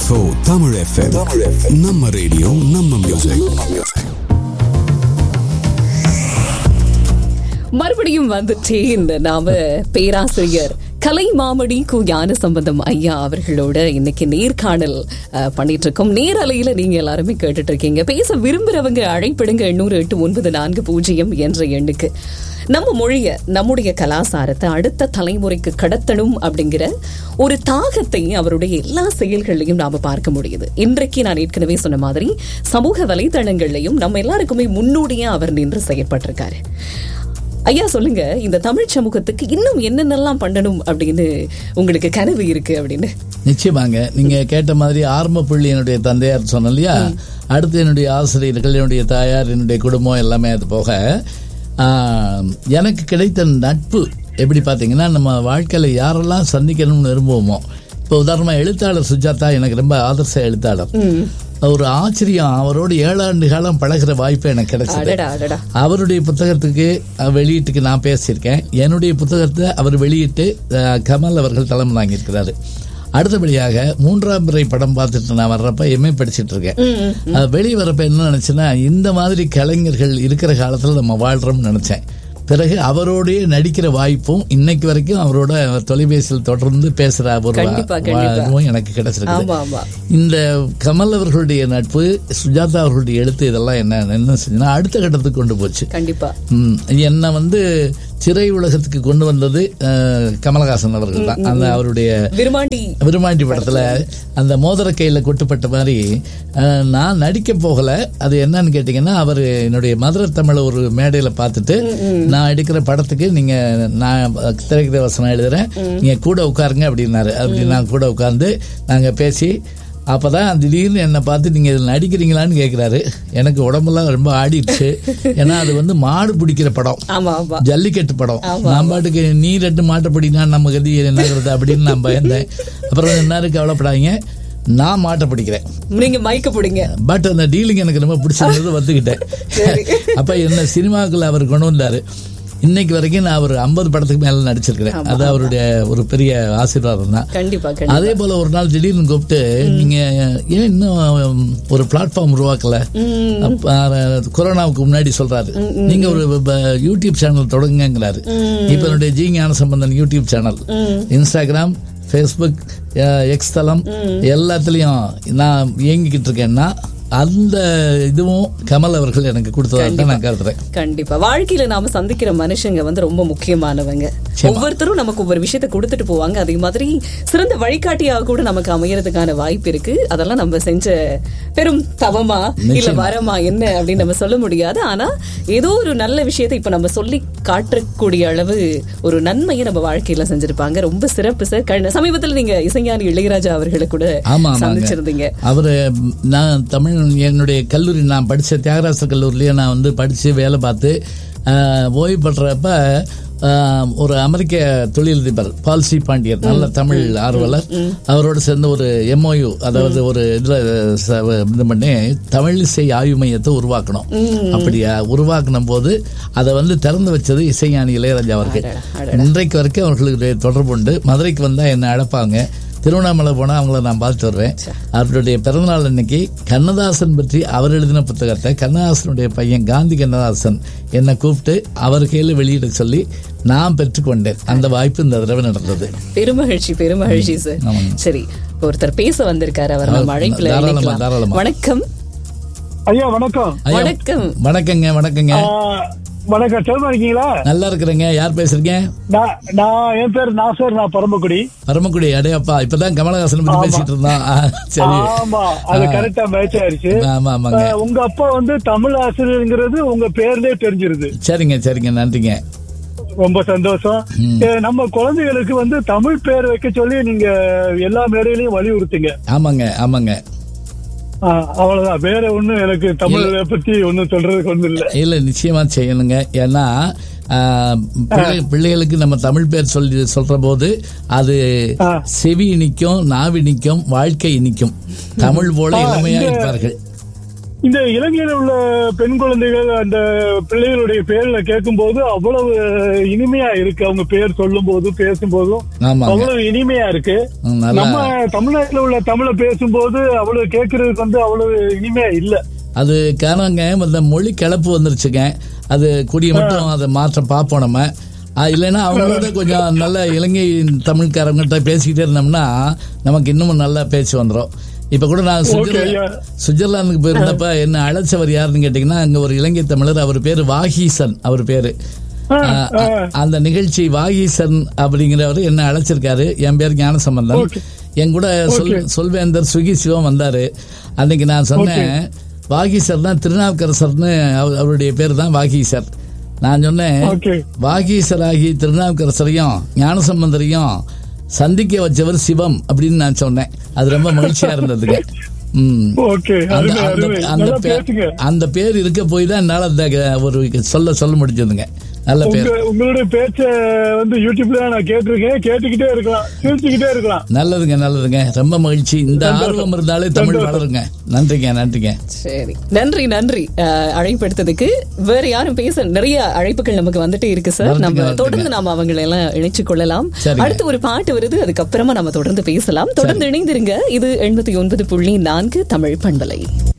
101.4 Tamil FM. நம்ம radio நம்ம music மறுபடியும் வந்துட்டே இந்த நாம பேராசிரியர் கலை மாமணி கு ஞான சம்பந்தம் ஐயா அவர்களோட இன்னைக்கு நேர்காணல் அஹ், பண்ணிட்டு இருக்கோம் நேரலையில நீங்க எல்லாருமே கேட்டுட்டு இருக்கீங்க பேச விரும்புறவங்க அழைப்பிடுங்க எண்ணூறு எட்டு ஒன்பது நான்கு பூஜ்ஜியம் என்ற எண்ணுக்கு நம்ம மொழிய நம்முடைய கலாசாரத்தை அடுத்த தலைமுறைக்கு கடத்தணும் அப்படிங்கிற ஒரு தாகத்தை அவருடைய எல்லா செயல்கள்லையும் நாம பார்க்க முடியுது இன்றைக்கு நான் ஏற்கனவே சொன்ன மாதிரி சமூக வலைதளங்கள்லையும் நம்ம எல்லாருக்குமே முன்னோடியா அவர் நின்று செயற்பட்டிருக்காரு ஐயா சொல்லுங்க இந்த தமிழ் சமூகத்துக்கு இன்னும் என்னென்னலாம் பண்ணணும் அப்படின்னு உங்களுக்கு கனவு இருக்கு அப்படின்னு நிச்சயமாங்க நீங்க கேட்ட மாதிரி ஆரம்ப புள்ளி என்னுடைய தந்தையார் சொன்ன இல்லையா அடுத்து என்னுடைய ஆசிரியர்கள் என்னுடைய தாயார் என்னுடைய குடும்பம் எல்லாமே அது போக ஆஹ், எனக்கு கிடைத்த நட்பு எப்படி பார்த்தீங்கன்னா நம்ம வாழ்க்கையில யாரெல்லாம் சந்திக்கணும்னு விரும்புவோமோ இப்போ உதாரணமா எழுத்தாளர் சுஜாதா எனக்கு ரொம்ப ஆதர்ச எழுத்தாளர் ஒரு ஆச்சரியம் அவரோடு ஏழாண்டு காலம் பழகுற வாய்ப்பு எனக்கு கிடைச்சது அடடா அடடா அவருடைய புத்தகத்துக்கு அஹ், வெளியீட்டுக்கு நான் பேசியிருக்கேன் என்னுடைய புத்தகத்தை அவர் வெளியிட்டு அஹ், கமல் அவர்கள் தலைமை வாங்கியிருக்கிறாரு அடுத்தபடியாக மூன்றாம் பிறை படம் பார்த்துட்டு நான் வர்றப்ப எம்ஏ படிச்சிட்டு இருக்கேன் அஹ், வெளியே வரப்ப என்ன நினைச்சேன்னா இந்த மாதிரி கலைஞர்கள் இருக்கிற காலத்துல நம்ம வாழ்றோம்னு நினைச்சேன் பிறகு அவரோடய நடிக்கிற வாய்ப்பும் இன்னைக்கு வரைக்கும் அவரோட தொலைபேசியில் தொடர்ந்து பேசுற ஒரு கண்டிப்பா, கண்டிப்பா. இதுவும் எனக்கு கிடைச்சிருக்கு ஆமா ஆமா இந்த கமல் அவர்களுடைய நட்பு சுஜாதா அவர்களுடைய எழுத்து இதெல்லாம் என்ன என்ன செஞ்சுன்னா அடுத்த கட்டத்துக்கு கொண்டு போச்சு கண்டிப்பா ம், என்னை வந்து திரை உலகத்துக்கு கொண்டு வந்தது அஹ், கமலஹாசன் அவர்கள் தான் அந்த அவருடைய விருமாண்டி விருமாண்டி படத்துல அந்த மோதிர கையில கொட்டுப்பட்ட மாதிரி அஹ், நான் நடிக்க போகல அது என்னன்னு கேட்டீங்கன்னா அவர் என்னுடைய மதுரை தமிழ ஒரு மேடையில பார்த்துட்டு நான் எடுக்கிற படத்துக்கு நீங்க நான் திரைக்கதை வசனம் எழுதுறேன் நீங்க கூட உட்காருங்க அப்படின்னாரு அப்படி நான் கூட உட்கார்ந்து நாங்க பேசி அப்பதான் திடீர்னு என்னை பார்த்து நீங்க இதில் நடிக்கிறீங்களான்னு கேட்கிறாரு எனக்கு உடம்பெல்லாம் ரொம்ப ஆடிடுச்சு ஏன்னா அது வந்து மாடு பிடிக்கிற படம் ஆமா ஆமா ஜல்லிக்கட்டு படம் நான் பாட்டுக்கு நீ ரெண்டு மாட்டை பிடினா நம்ம கதி என்னங்கிறது அப்படின்னு நான் பயந்தேன் அப்புறம் என்ன கவலைப்படாதீங்க நான் மாட்டை பிடிக்கிறேன் நீங்க மயக்க பிடிங்க பட் அந்த டீலிங் எனக்கு ரொம்ப பிடிச்சிருந்தது வந்துக்கிட்டேன் அப்ப என்ன சினிமாக்குள்ள அவர் கொண்டு வந்தாரு இன்னைக்கு வரைக்கும் நான் ஒரு ஐம்பது படத்துக்கு மேல நடிச்சிருக்கிறேன் அது அவருடைய ஒரு பெரிய ஆசீர்வாதம் தான் கண்டிப்பா கண்டிப்பா அதே போல ஒரு நாள் திடீர்னு கூப்பிட்டு நீங்க ஏன் இன்னும் ஒரு பிளாட்ஃபார்ம் உருவாக்கல அப்ப, அஹ், கொரோனாவுக்கு முன்னாடி சொல்றாரு நீங்க ஒரு ப- யூடியூப் சேனல் தொடங்குங்கிறாரு இப்ப என்னுடைய G Gnana Sambandan YouTube channel Instagram Facebook X தளம் எல்லாத்துலயும் நான் இயங்கிக்கிட்டு இருக்கேன்னா அந்த இதுவும் கமல் அவர்கள் எனக்கு கொடுத்ததாக தான் நான் கருதுறேன் கண்டிப்பா வாழ்க்கையில நாம சந்திக்கிற மனுஷங்க வந்து ரொம்ப முக்கியமானவங்க ஒவ்வொருத்தரும் நமக்கு ஒவ்வொரு விஷயத்தை கொடுத்துட்டு போவாங்க அதே மாதிரி சிறந்த வழிகாட்டியாக கூட நமக்கு அமையறதுக்கான வாய்ப்பு இருக்கு அதெல்லாம் நம்ம செஞ்ச பெரும் தவமா இல்ல வரமா என்ன அப்படின்னு நம்ம சொல்ல முடியாது ஆனா ஏதோ ஒரு நல்ல விஷயத்தை இப்ப நம்ம சொல்லி காட்டக்கூடிய அளவு ஒரு நன்மையை நம்ம வாழ்க்கையில செஞ்சிருப்பாங்க ரொம்ப சிறப்பு சார் கண்ண- சமீபத்துல நீங்க இசைஞானி இளையராஜா அவர்களை கூட ஆமா ஆமாங்க சந்திச்சிருந்தீங்க அவரு நான் தமிழ் என்னுடைய கல்லூரி நான் படிச்ச தியாகராச கல்லூரிலேயே நான் வந்து படிச்சு வேலை பார்த்து ஆஹ், ஓய்வு பெற்றப்ப ஆஹ், ஒரு அமெரிக்க தொழிலதிபர் பால்சி பாண்டியன் நல்ல தமிழ் ஆர்வலர் அவரோட சேர்ந்து ஒரு எம்ஓயு அதாவது ஒரு இதுல ச- இது பண்ணி தமிழிசை ஆய்வு மையத்தை உருவாக்கணும் அப்படியா உருவாக்கின போது அதை வந்து திறந்து வச்சது இசைஞானி இளையராஜா அவர்கள் இன்றைக்கு வரைக்கும் அவர்களுடைய தொடர்பு உண்டு மதுரைக்கு வந்தா என்ன அழைப்பாங்க திருவண்ணாமலை போனா அவங்கள நான் பார்த்துட்டு வருவேன் அவருடைய பிறந்தநாள் அன்னைக்கு கண்ணதாசன் பற்றி அவர் எழுதின புத்தகத்தை கண்ணதாசனுடைய பையன் காந்தி கண்ணதாசன் என்னை கூப்பிட்டு அவர் கையில் வெளியிட சொல்லி நான் பெற்றுக்கொண்டேன் அந்த வாய்ப்பு இந்த தடவை நடந்தது பெருமகிழ்ச்சி பெருமகிழ்ச்சி சார் ஆமாங்க. சரி ஒருத்தர் பேச வந்திருக்காரு அவர் நம்ம ஆ, அழைப்புல தாராளமா, இணைக்கலாம். தாராளமா. வணக்கம் ஐயா வணக்கம் ஐயா, வணக்கம் வணக்கங்க வணக்கங்க ஆ, வணக்கம் சிவமா இருக்கீங்களா நல்லா இருக்கிறேங்க யார் பேசுறீங்க நான் நான் என் பேர் நாசர் நான் பரமக்குடி பரமக்குடி அடையப்பா இப்பதான் கமலஹாசன் பத்தி பேசிட்டு இருந்தான் ஆ, சரி ஆமா அது கரெக்டா மேட்ச் ஆயிருச்சு ஆமா ஆமாங்க ஆ, உங்க அப்பா வந்து தமிழ் ஆசிரியருங்கிறது உங்க பேர்லயே தெரிஞ்சிருது சரிங்க சரிங்க நன்றிங்க ரொம்ப சந்தோஷம் ஏ, நம்ம குழந்தைகளுக்கு வந்து தமிழ் பேர் வைக்க சொல்லி நீங்க எல்லா மேடையிலயும் வலியுறுத்துங்க ஆமாங்க ஆமாங்க ஆ, அவ்வளவுதான் வேற ஒண்ணும் எனக்கு தமிழை பத்தி ஒண்ணும் சொல்றதுக்கு ஒண்ணும் இல்ல இல்ல நிச்சயமா செய்யணுங்க ஏன்னா ஆஹ், பிள்ளை- பிள்ளைகளுக்கு நம்ம தமிழ் பேர் சொல்லி சொல்ற போது அது ஆ. செவி இனிக்கும் நாவி இனிக்கும் வாழ்க்கை இனிக்கும் தமிழ் போல இளமையா இருப்பார்கள் இந்த இலங்கையில உள்ள பெண் குழந்தைகள் அந்த பிள்ளைகளுடைய பேர்ல கேட்கும்போது அவ்வளவு இனிமையா இருக்கு அவங்க பேர் சொல்லும் போதும் பேசும்போதும் ஆமாங்க அவ்வளவு இனிமையா இருக்கு ம், நல்லா நம்ம தமிழ்நாட்டுல உள்ள தமிழை பேசும்போது அவ்வளவு கேட்கறதுக்கு வந்து அவ்வளவு இனிமையா இல்ல அது காரணங்க இந்த மொழி கிளப்பு வந்துருச்சுங்க அது கூடிய மட்டும் அதை மாற்ற பார்ப்போம் நம்ம அது இல்லைன்னா அவங்களோட கொஞ்சம் நல்ல இலங்கை தமிழ்காரங்கிட்ட பேசிக்கிட்டே இருந்தோம்னா நமக்கு இன்னமும் நல்லா பேச்சு வந்துடும் இப்ப கூட நான் சுவிட்சர்லாந்து ஐயா. சுவிட்சர்லாந்துக்கு போயிருந்தப்ப என்ன அழைச்சவர் யாருன்னு கேட்டீங்கன்னா அங்க ஒரு இலங்கை தமிழர் அவர் பேரு வாகீசன் அவர் பேரு ஆ, ஆஹ், ஆ. அ- அந்த நிகழ்ச்சி வாகீசன் அப்படிங்கிறவர் என்ன அழைச்சிருக்காரு என் பேர் ஞானசம்பந்தன் Okay. என் கூட சொல் Okay. சொல்வேந்தர் சுகி சிவம் வந்தாரு அன்னைக்கு நான் சொன்னேன் வாகீசர் தான் திருநாவுக்கரசர்னு அவ- அவருடைய பேர் தான் வாகீசர் நான் சொன்னேன் Okay. வாகீசராகி திருநாவுக்கரசரையும் ஞானசம்பந்தரையும் சந்திக்க வச்சவர் சிவம் அப்படின்னு நான் சொன்னேன் அது ரொம்ப மகிழ்ச்சியா இருந்ததுங்க ம் ஓகே அந்த அருமை அந்த அருமை அந்த நல்லா பேர் பேசுங்க அந்த பேர் இருக்க போய் தான் என்னால அந்த ஒரு சொல்ல சொல்ல முடிஞ்சதுங்க நல்ல பேர் உங்க உங்களுடைய பேச்ச வந்து யூடியூப்ல நான் கேட்டிருக்கேன் கேட்டுக்கிட்டே இருக்கலாம் சிரிச்சுக்கிட்டே இருக்கலாம் நல்லதுங்க நல்லதுங்க ரொம்ப மகிழ்ச்சி இந்த ஆர்வம் இருந்தாலே தமிழ் வளருங்க நன்றிங்க நன்றிங்க சரி நன்றி நன்றி அஹ், அழைப்படுத்ததுக்கு வேற யாரும் பேச நிறைய அழைப்புகள் நமக்கு வந்துட்டே இருக்கு சார் வருதுங்க, நம்ம வருதுங்க. தொடர்ந்து நாம அவங்களை எல்லாம் இணைச்சு கொள்ளலாம் சரிங்க. அடுத்து ஒரு பாட்டு வருது அதுக்கப்புறமா நம்ம தொடர்ந்து பேசலாம் தொடர்ந்து இணைந்திருங்க இது எண்பத்தி ஒன்பது புள்ளி நான்கு தமிழ் பண்பலை